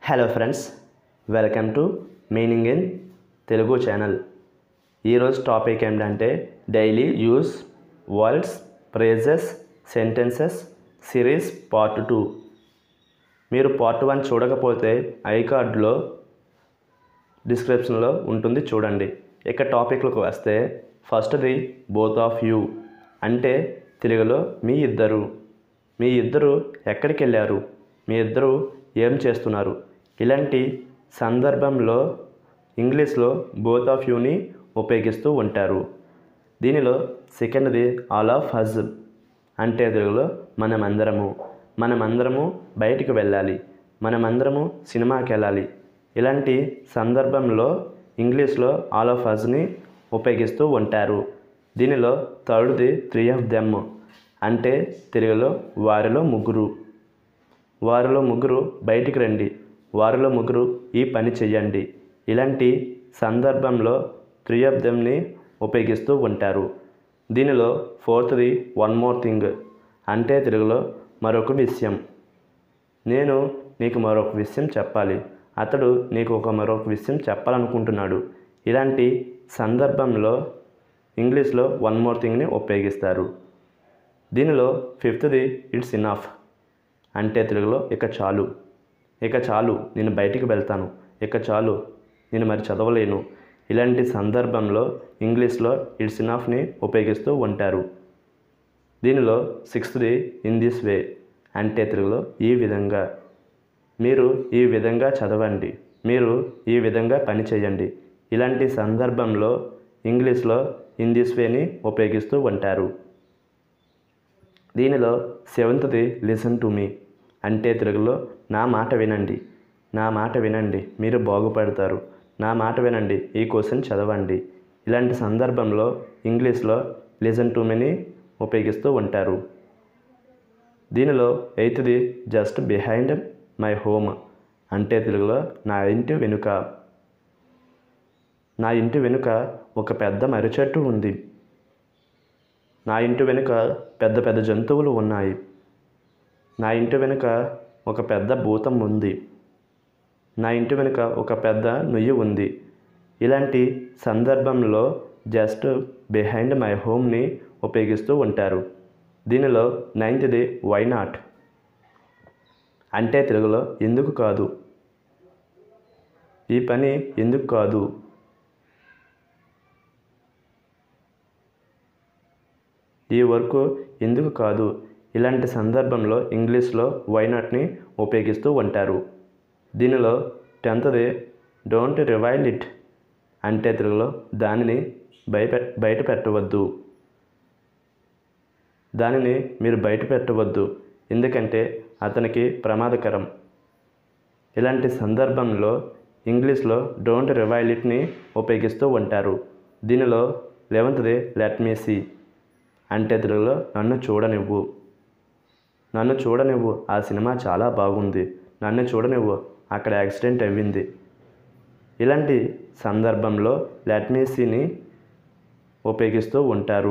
hello friends welcome to meaning in Telugu channel ఈరోజు topic ఏంటంటే daily use words phrases sentences series part two మీరు part one చూడకపోతే ఐ కార్డులో డిస్క్రిప్షన్లో ఉంటుంది చూడండి ఇక టాపిక్లకు వస్తే ఫస్ట్ది బోత్ ఆఫ్ యూ అంటే తెలుగులో మీ ఇద్దరు మీ ఇద్దరు ఎక్కడికి వెళ్ళారు మీ ఇద్దరు ఏం చేస్తున్నారు ఇలాంటి సందర్భంలో ఇంగ్లీష్లో బోత్ ఆఫ్ యూని ఉపయోగిస్తూ ఉంటారు దీనిలో సెకండ్ది ఆల్ ఆఫ్ హజ్ అంటే తెలుగులో మనమందరము మనమందరము బయటికి వెళ్ళాలి మనమందరము సినిమాకి వెళ్ళాలి ఇలాంటి సందర్భంలో ఇంగ్లీష్లో ఆల్ ఆఫ్ అజ్ని ఉపయోగిస్తూ ఉంటారు దీనిలో థర్డ్ది త్రీ ఆఫ్ దెమ్ అంటే తెలుగులో వారిలో ముగ్గురు వారిలో ముగ్గురు బయటికి రండి వారిలో ముగ్గురు ఈ పని చెయ్యండి ఇలాంటి సందర్భంలో త్రీ ఆఫ్ దెమ్ని ఉపయోగిస్తూ ఉంటారు దీనిలో ఫోర్త్ది వన్ మోర్ థింగ్ అంటే తెలుగులో మరొక విషయం నేను నీకు మరొక విషయం చెప్పాలి అతడు నీకు ఒక మరొక విషయం చెప్పాలనుకుంటున్నాడు ఇలాంటి సందర్భంలో ఇంగ్లీష్లో వన్ మోర్ థింగ్ని ఉపయోగిస్తారు దీనిలో ఫిఫ్త్ది ఇట్స్ ఇనఫ్ అంటే తెలుగులో ఇక చాలు ఇక చాలు నేను బయటికి వెళ్తాను ఇక చాలు నేను మరి చదవలేను ఇలాంటి సందర్భంలో ఇంగ్లీష్లో ఇట్స్ ఇనఫ్ని ఉపయోగిస్తూ ఉంటారు దీనిలో సిక్స్త్ది ఇన్ దిస్ వే అంటే తెలుగులో ఈ విధంగా మీరు ఈ విధంగా చదవండి మీరు ఈ విధంగా పని చేయండి ఇలాంటి సందర్భంలో ఇంగ్లీష్లో ఇన్ దిస్ వేని ఉపయోగిస్తూ ఉంటారు దీనిలో సెవెంత్ది లిసన్ టు మీ అంటే తెలుగులో నా మాట వినండి నా మాట వినండి మీరు బాగుపడతారు నా మాట వినండి ఈ క్వశ్చన్ చదవండి ఇలాంటి సందర్భంలో ఇంగ్లీష్లో లిసన్ టు మీని ఉపయోగిస్తూ ఉంటారు దీనిలో ఎయిత్ది జస్ట్ బిహైండ్ మై హోమ్ అంటే తెలుగులో నా ఇంటి వెనుక నా ఇంటి వెనుక ఒక పెద్ద మర్రి చెట్టు ఉంది నా ఇంటి వెనుక పెద్ద పెద్ద జంతువులు ఉన్నాయి నా ఇంటి వెనుక ఒక పెద్ద భూతం ఉంది నా ఇంటి వెనుక ఒక పెద్ద నుయ్యి ఉంది ఇలాంటి సందర్భంలో జస్ట్ బిహైండ్ మై హోమ్ని ఉపయోగిస్తూ ఉంటారు దీనిలో నైన్త్ది వై నాట్ అంటే తెలుగులో ఎందుకు కాదు ఈ పని ఎందుకు కాదు ఈ వర్క్ ఎందుకు కాదు ఇలాంటి సందర్భంలో ఇంగ్లీష్లో వై నాట్ని ఉపయోగిస్తూ ఉంటారు దీనిలో టెన్త్ది డోంట్ రివైల్ ఇట్ అంటే తెలుగులో దానిని బయట బయట పెట్టవద్దు దానిని మీరు బయట పెట్టవద్దు ఎందుకంటే అతనికి ప్రమాదకరం ఇలాంటి సందర్భంలో ఇంగ్లీష్లో డోంట్ రివైల్ ఇట్ని ఉపయోగిస్తూ ఉంటారు దీనిలో లెవెంత్ది లెట్ మీ సీ అంటే తెలుగులో నన్ను చూడనివ్వు నన్ను చూడనివ్వు ఆ సినిమా చాలా బాగుంది నన్ను చూడనివ్వు అక్కడ యాక్సిడెంట్ అయ్యింది ఇలాంటి సందర్భంలో లెట్ మీ సీని ఉపయోగిస్తూ ఉంటారు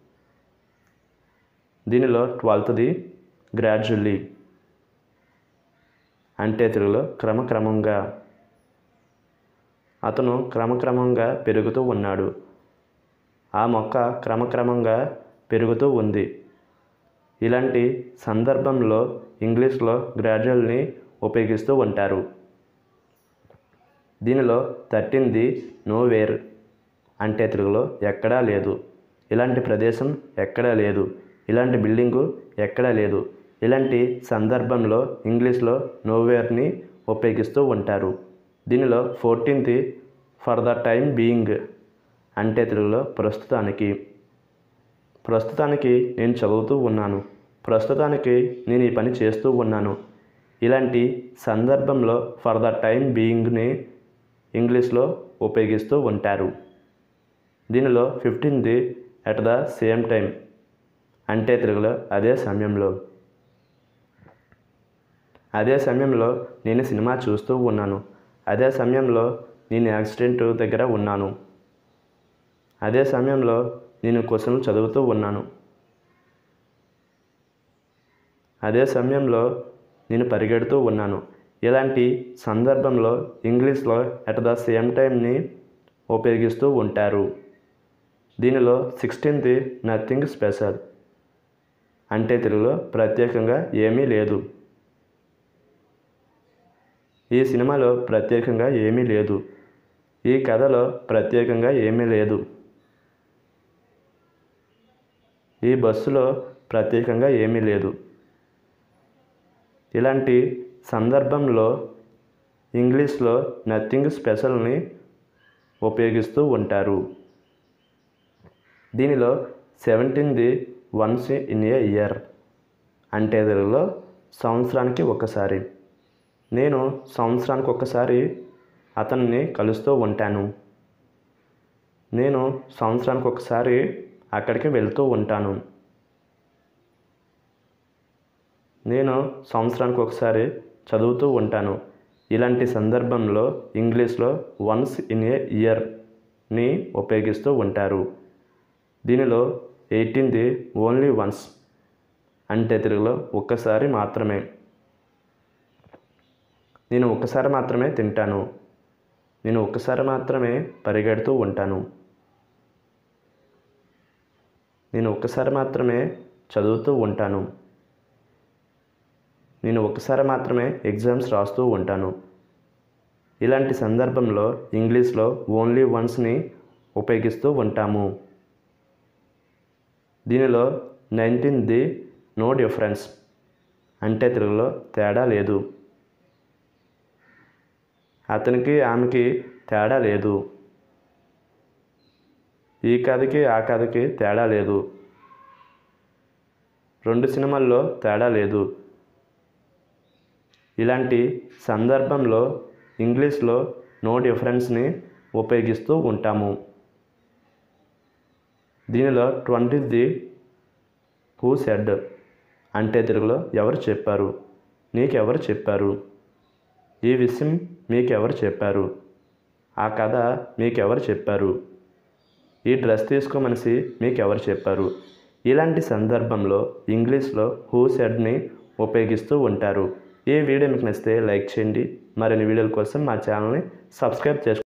దీనిలో ట్వెల్త్ది గ్రాడ్యువల్లీ అంటే తెలుగులో క్రమక్రమంగా అతను క్రమక్రమంగా పెరుగుతూ ఉన్నాడు ఆ మొక్క క్రమక్రమంగా పెరుగుతూ ఉంది ఇలాంటి సందర్భంలో ఇంగ్లీష్లో గ్రాడ్యువల్ని ఉపయోగిస్తూ ఉంటారు దీనిలో థర్టీన్ది నోవేర్ అంటే తెలుగులో ఎక్కడా లేదు ఇలాంటి ప్రదేశం ఎక్కడా లేదు ఇలాంటి బిల్డింగు ఎక్కడా లేదు ఇలాంటి సందర్భంలో ఇంగ్లీష్లో నోవేర్ని ఉపయోగిస్తూ ఉంటారు దీనిలో fourteenth for the time being అంటే తెలుగులో ప్రస్తుతానికి ప్రస్తుతానికి నేను చదువుతూ ఉన్నాను ప్రస్తుతానికి నేను ఈ పని చేస్తూ ఉన్నాను ఇలాంటి సందర్భంలో ఫర్ ద టైం బీయింగ్ని ఇంగ్లీష్లో ఉపయోగిస్తూ ఉంటారు దీనిలో ఫిఫ్టీన్ది అట్ ద సేమ్ టైం అంటే తెలుగులో అదే సమయంలో అదే సమయంలో నేను సినిమా చూస్తూ ఉన్నాను అదే సమయంలో నేను యాక్సిడెంట్ దగ్గర ఉన్నాను అదే సమయంలో నేను క్వశ్చన్లు చదువుతూ ఉన్నాను అదే సమయంలో నేను పరిగెడుతూ ఉన్నాను ఇలాంటి సందర్భంలో ఇంగ్లీష్లో ఎట్ ద సేమ్ టైంని ఉపయోగిస్తూ ఉంటారు దీనిలో సిక్స్టీన్త్ నథింగ్ స్పెషల్ అంటే తెలుగులో ప్రత్యేకంగా ఏమీ లేదు ఈ సినిమాలో ప్రత్యేకంగా ఏమీ లేదు ఈ కథలో ప్రత్యేకంగా ఏమీ లేదు ఈ బస్సులో ప్రత్యేకంగా ఏమీ లేదు ఇలాంటి సందర్భంలో ఇంగ్లీష్లో నథింగ్ స్పెషల్ని ఉపయోగిస్తూ ఉంటారు దీనిలో సెవెంటీన్ది వన్స్ ఇన్ ఏ ఇయర్ అంటే తెలుగులో సంవత్సరానికి ఒకసారి నేను సంవత్సరానికి ఒకసారి అతన్ని కలుస్తూ ఉంటాను నేను సంవత్సరానికి ఒకసారి అక్కడికి వెళ్తూ ఉంటాను నేను సంవత్సరానికి ఒకసారి చదువుతూ ఉంటాను ఇలాంటి సందర్భంలో ఇంగ్లీష్లో వన్స్ ఇన్ ఏ ఇయర్ని ఉపయోగిస్తూ ఉంటారు దీనిలో ఎయిటీన్ది ఓన్లీ వన్స్ అంటే తెలుగులో ఒక్కసారి మాత్రమే నేను ఒక్కసారి మాత్రమే తింటాను నేను ఒక్కసారి మాత్రమే పరిగెడుతూ ఉంటాను నేను ఒక్కసారి మాత్రమే చదువుతూ ఉంటాను నేను ఒక్కసారి మాత్రమే ఎగ్జామ్స్ రాస్తూ ఉంటాను ఇలాంటి సందర్భంలో ఇంగ్లీష్లో ఓన్లీ వన్స్ని ఉపయోగిస్తూ ఉంటాము దీనిలో నైన్టీన్ది నో డిఫరెన్స్ అంటే తెలుగులో తేడా లేదు అతనికి ఆమెకి తేడా లేదు ఈ కథకి ఆ కథకి తేడా లేదు రెండు సినిమాల్లో తేడా లేదు ఇలాంటి సందర్భంలో ఇంగ్లీష్లో నో డిఫరెన్స్ని ఉపయోగిస్తూ ఉంటాము దీనిలో ట్వంటీది హూ సెడ్ అంటే తెలుగులో ఎవరు చెప్పారు నీకెవరు చెప్పారు ఈ విషయం మీకెవరు చెప్పారు ఆ కథ మీకెవరు చెప్పారు ఈ డ్రెస్ తీసుకోమనిసి మీకెవరు చెప్పారు ఇలాంటి సందర్భంలో ఇంగ్లీష్లో హూ సెడ్ని ఉపయోగిస్తూ ఉంటారు ఈ వీడియో మీకు నచ్చితే లైక్ చేయండి మరిన్ని వీడియోల కోసం మా ఛానల్ని సబ్స్క్రైబ్ చేసుకోండి